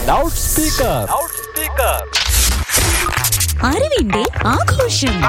loud speaker അറിവിന്റെ ആഘോഷം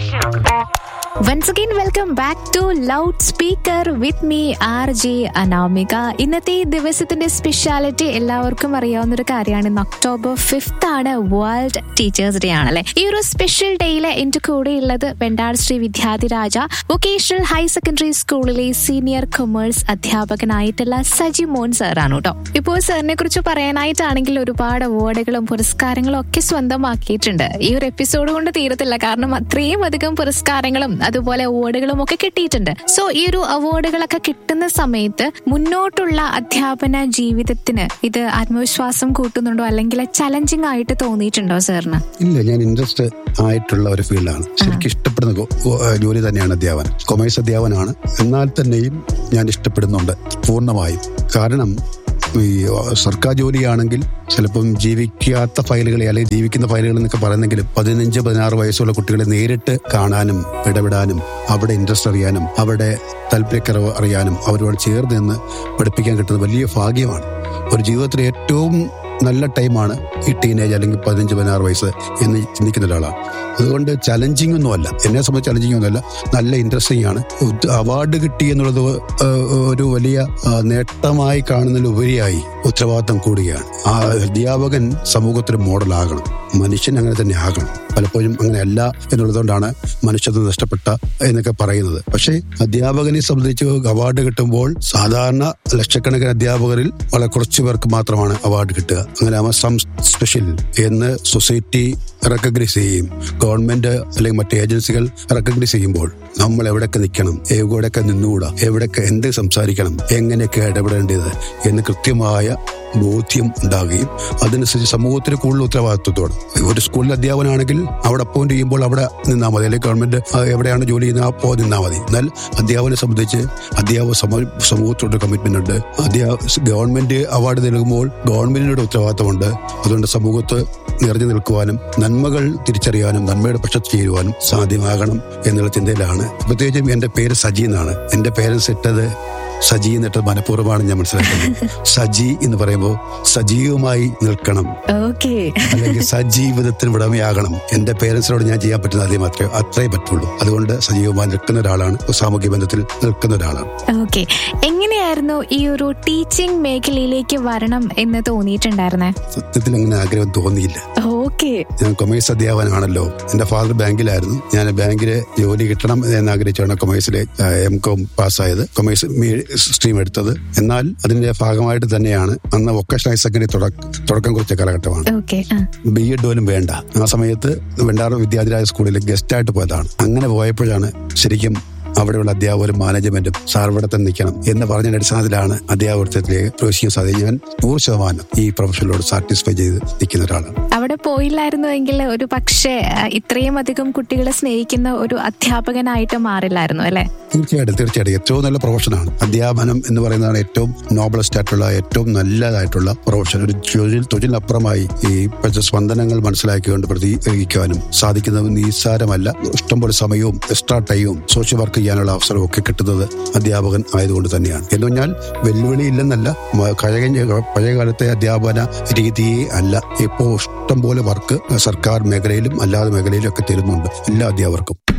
once again welcome back to loud speaker with me R J Anamika ഇന്നത്തെ ഈ ദിവസത്തിന്റെ സ്പെഷ്യാലിറ്റി എല്ലാവർക്കും അറിയാവുന്ന ഒരു കാര്യമാണ് ഇന്ന് ഒക്ടോബർ ഫിഫ്ത്ത് ആണ് വേൾഡ് ടീച്ചേഴ്സ് ഡേ ആണല്ലേ ഈ ഒരു സ്പെഷ്യൽ ഡേയില് എന്റെ കൂടെ ഉള്ളത് Vendad Sree Vidyadhiraja vocational higher secondary സ്കൂളിലെ സീനിയർ കൊമേഴ്സ് അധ്യാപകനായിട്ടുള്ള സജി മോൻ സാറാണ് കേട്ടോ ഇപ്പോൾ സാറിനെ കുറിച്ച് പറയാനായിട്ടാണെങ്കിൽ ഒരുപാട് അവാർഡുകളും പുരസ്കാരങ്ങളും ഒക്കെ സ്വന്തമാക്കിയിട്ടുണ്ട് ഈ ഒരു എപ്പിസോഡ് കൊണ്ട് തീരത്തില്ല കാരണം അത്രയും അധികം പുരസ്കാരങ്ങളും അതുപോലെ അവാർഡുകളും ഒക്കെ കിട്ടിയിട്ടുണ്ട് സോ ഈ ഒരു അവാർഡുകളൊക്കെ കിട്ടുന്ന സമയത്ത് മുന്നോട്ടുള്ള അധ്യാപന ജീവിതത്തിന് ഇത് ആത്മവിശ്വാസം കൂട്ടുന്നുണ്ടോ അല്ലെങ്കിൽ ചലഞ്ചിങ് ആയിട്ട് തോന്നിയിട്ടുണ്ടോ സാറിന് ഇല്ല ഞാൻ ഇൻട്രസ്റ്റ് ആയിട്ടുള്ള ഒരു ഫീൽഡാണ് ശരിക്കും ഇഷ്ടപ്പെടുന്ന ഗോ- ഗോ- ആ, ജോലി തന്നെയാണ് അധ്യാപനം കൊമേഴ്സ് അധ്യാപനമാണ് എന്നാൽ തന്നെയും ഞാൻ ഇഷ്ടപ്പെടുന്നുണ്ട് പൂർണ്ണമായും കാരണം ഈ സർക്കാർ ജോലിയാണെങ്കിൽ ചിലപ്പം ജീവിക്കാത്ത ഫയലുകളെ അല്ലെങ്കിൽ ജീവിക്കുന്ന ഫയലുകൾ എന്നൊക്കെ പറയുന്നെങ്കിലും പതിനഞ്ച് പതിനാറ് വയസ്സുള്ള കുട്ടികളെ നേരിട്ട് കാണാനും ഇടപെടാനും അവിടെ ഇൻട്രസ്റ്റ് അറിയാനും അവിടെ താല്പര്യക്കുറവ് അറിയാനും അവരോട് ചേർന്ന് നിന്ന് പഠിപ്പിക്കാൻ കിട്ടുന്നത് വലിയ ഭാഗ്യമാണ് ഒരു ജീവിതത്തിലെ ഏറ്റവും നല്ല ടൈമാണ് ഈ ടീനേജ് അല്ലെങ്കിൽ പതിനഞ്ച് പതിനാറ് വയസ്സ് എന്ന് ചിന്തിക്കുന്ന ഒരാളാണ് അതുകൊണ്ട് ചലഞ്ചിങ് ഒന്നുമല്ല എന്നെ സംബന്ധിച്ച് ചലഞ്ചിങ് ഒന്നുമല്ല നല്ല ഇൻട്രസ്റ്റിംഗ് ആണ് ഉത് അവാർഡ് കിട്ടി എന്നുള്ളത് ഏഹ്, ഒരു വലിയ ആ, നേട്ടമായി കാണുന്നതിലുപരിയായി ഉത്തരവാദിത്തം കൂടുകയാണ് ആ അധ്യാപകൻ സമൂഹത്തിന് മോഡലാകണം മനുഷ്യൻ അങ്ങനെ തന്നെ ആകണം പലപ്പോഴും അങ്ങനെയല്ല എന്നുള്ളതുകൊണ്ടാണ് മനുഷ്യത്വം നഷ്ടപ്പെട്ട എന്നൊക്കെ പറയുന്നത് പക്ഷേ അധ്യാപകനെ സംബന്ധിച്ച് അവാർഡ് കിട്ടുമ്പോൾ സാധാരണ ലക്ഷക്കണക്കിന് അധ്യാപകരിൽ വളരെ കുറച്ചു പേർക്ക് മാത്രമാണ് അവാർഡ് കിട്ടുക അങ്ങനെ ആവുമ്പോൾ സം സ്പെഷ്യൽ എന്ന് സൊസൈറ്റി റെക്കഗ്നൈസ് ചെയ്യും ഗവൺമെന്റ് അല്ലെങ്കിൽ മറ്റ് ഏജൻസികൾ റെക്കഗ്നൈസ് ചെയ്യുമ്പോൾ നമ്മൾ എവിടെയൊക്കെ നിൽക്കണം എവിടെയൊക്കെ നിന്നുകൂടാ എവിടെയൊക്കെ എന്ത് സംസാരിക്കണം എങ്ങനെയൊക്കെ ഇടപെടേണ്ടത് എന്ന് കൃത്യമായ ബോധ്യം ഉണ്ടാകുകയും അതനുസരിച്ച് സമൂഹത്തിന് കൂടുതൽ ഉത്തരവാദിത്വത്തോടെ ഒരു സ്കൂളിൽ അധ്യാപനാണെങ്കിൽ അവിടെ അപ്പോയിന്റ് ചെയ്യുമ്പോൾ അവിടെ നിന്നാൽ മതി അല്ലെങ്കിൽ ഗവൺമെന്റ് ആ, എവിടെയാണ് ജോലി ചെയ്യുന്നത് അപ്പോൾ നിന്നാൽ മതി എന്നാൽ അധ്യാപനെ സംബന്ധിച്ച് അധ്യാപക സമ- സമൂഹത്തോട് കമ്മിറ്റ്മെന്റ് ഉണ്ട് അധ്യാ ഗവൺമെന്റ് അവാർഡ് നൽകുമ്പോൾ ഗവൺമെന്റിനോട് ഉത്തരവാദിത്തമുണ്ട് അതുകൊണ്ട് സമൂഹത്ത് നിറഞ്ഞു നിൽക്കുവാനും നന്മകൾ തിരിച്ചറിയാനും നന്മയുടെ പക്ഷത്ത് ചേരുവാനും സാധ്യമാകണം എന്നുള്ള ചിന്തയിലാണ് പ്രത്യേകിച്ചും എന്റെ പേര് സജി എന്നാണ് എന്റെ പേരൻസ് ഇട്ടത് സജി എന്നിട്ട് മനഃപൂർവ്വമാണ് ഞാൻ മനസ്സിലാക്കുന്നത് സജി എന്ന് പറയുമ്പോൾ സജീവമായി നിൽക്കണം ഓക്കെ അല്ലെങ്കിൽ സജീവിതത്തിന് ഉടമയാകണം എന്റെ പേരൻസിനോട് ഞാൻ ചെയ്യാൻ പറ്റുന്ന അതേ മാത്രമേ അത്രേ പറ്റുള്ളൂ അതുകൊണ്ട് സജീവമായി നിൽക്കുന്ന ഒരാളാണ് സാമൂഹ്യ ബന്ധത്തിൽ നിൽക്കുന്ന ഒരാളാണ് ഓക്കെ എങ്ങനെയായിരുന്നു ഈ ഒരു ടീച്ചിങ് മേഖലയിലേക്ക് വരണം എന്ന് തോന്നിയിട്ടുണ്ടായിരുന്നേ സത്യത്തിൽ അങ്ങനെ ആഗ്രഹം തോന്നിയില്ല ഓക്കെ ഞാൻ കൊമേഴ്സ് അധ്യാപനമാണല്ലോ എന്റെ ഫാദർ ബാങ്കിലായിരുന്നു ഞാൻ ബാങ്കില് ജോലി കിട്ടണം എന്ന് ആഗ്രഹിച്ചാണ് കൊമേഴ്സിലെ എം കോം പാസ്സായത് കൊമേഴ്സ് സ്ട്രീം എടുത്തത് എന്നാൽ അതിന്റെ ഭാഗമായിട്ട് തന്നെയാണ് അന്ന് വൊക്കേഷണൽ ഹയർ സെക്കൻഡറി തുടക്കം കുറിച്ച കാലഘട്ടമാണ് ഓക്കെ ബി എഡ് പോലും വേണ്ട ആ സമയത്ത് വെണ്ടാർ വിദ്യാധിരാജ സ്കൂളിൽ ഗസ്റ്റായിട്ട് പോയതാണ് അങ്ങനെ പോയപ്പോഴാണ് ശരിക്കും അവിടെയുള്ള അധ്യാപകരും മാനേജ്മെന്റും സാർ ഇവിടെ തന്നെ നിൽക്കണം എന്ന് പറഞ്ഞ അടിസ്ഥാനത്തിലാണ് അധ്യാപകത്വത്തിലേക്ക് പ്രവേശിക്കാൻ സാധിക്കും ഞാൻ നൂറ് ശതമാനം ഈ പ്രൊഫഷനിലോട് സാറ്റിസ്ഫൈ ചെയ്ത് നിൽക്കുന്ന ഒരാളാണ് അവിടെ പോയില്ലായിരുന്നുവെങ്കിൽ ഒരു പക്ഷേ ആ, ഇത്രയും അധികം കുട്ടികളെ സ്നേഹിക്കുന്ന ഒരു അധ്യാപകനായിട്ട് മാറില്ലായിരുന്നു അല്ലെ തീർച്ചയായിട്ടും തീർച്ചയായിട്ടും ഏറ്റവും നല്ല പ്രൊഫഷനാണ് അധ്യാപനം എന്ന് പറയുന്നതാണ് ഏറ്റവും നോബലസ്റ്റ് ആയിട്ടുള്ള ഏറ്റവും നല്ലതായിട്ടുള്ള പ്രൊഫഷൻ ഒരു തൊഴിൽ തൊഴിലിനപ്പുറമായി ഈ ഇപ്പോഴത്തെ സ്പന്ദനങ്ങൾ മനസ്സിലാക്കിക്കൊണ്ട് പ്രതികരിക്കാനും സാധിക്കുന്നത് നിസ്സാരമല്ല ഇഷ്ടംപോലെ സമയവും എക്സ്ട്രാ ടൈമും സോഷ്യൽ വർക്ക് ചെയ്യാനുള്ള അവസരവും ഒക്കെ കിട്ടുന്നത് അധ്യാപകൻ ആയതുകൊണ്ട് തന്നെയാണ് എന്ന് പറഞ്ഞാൽ വെല്ലുവിളി ഇല്ലെന്നല്ല മ- കഴിഞ്ഞ പഴയ കാലത്തെ അധ്യാപന രീതിയെ അല്ല ഇപ്പോൾ ഇഷ്ടംപോലെ വർക്ക് സർക്കാർ മേഖലയിലും അല്ലാതെ മേഖലയിലും ഒക്കെ തരുന്നുണ്ട് എല്ലാ അധ്യാപകർക്കും